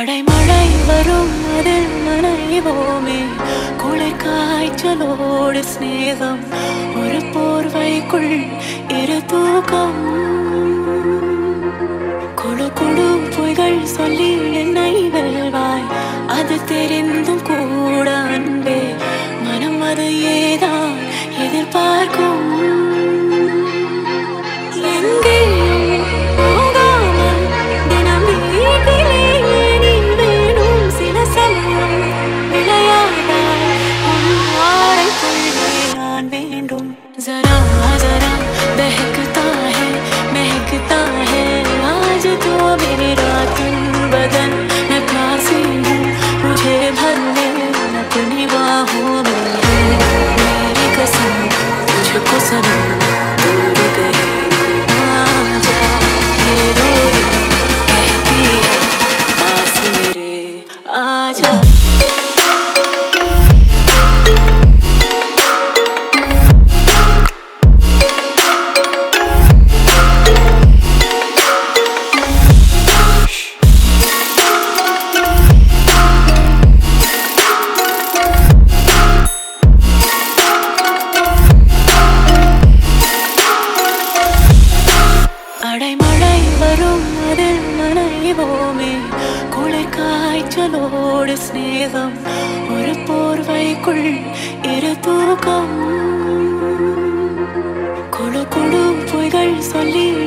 அடைமழை வரும் அதில் நனைவோமே குளிர் காய்ச்சலோடு சிநேகம் ஒரு போர்வைக்குள் இரு தூக்கம் குழு குழு பொய்கள் சொல்லி என்னை வெல்வாய் அது தெரிந்தும் கூட அன்பே மனம் அது ஏதான் எதிர்பார்க்கும் எங்கேயும் போகாமல் தினம் வீட்டிலே நீ வேணும் சில சமயம் விளையாடாய் உன் ஆடைக்குள்ளே நான் வேண்டும் जरा जरा बहकता है महकता है आज तो मेरा तन बदन मैं प्यासी हूँ मुझे भर ले अपनी बाहों में मेरी कसम तुझको सनम दूर गए आजा ये रोए कहती है पास मेरे आजा அடைமழை வரும் அதில் நனைவோமே குளிர் காய்ச்சலோடு சிநேகம் ஒரு போர்வைக்குள் இரு தூக்கம் குழு குழு பொய்கள் சொல்லி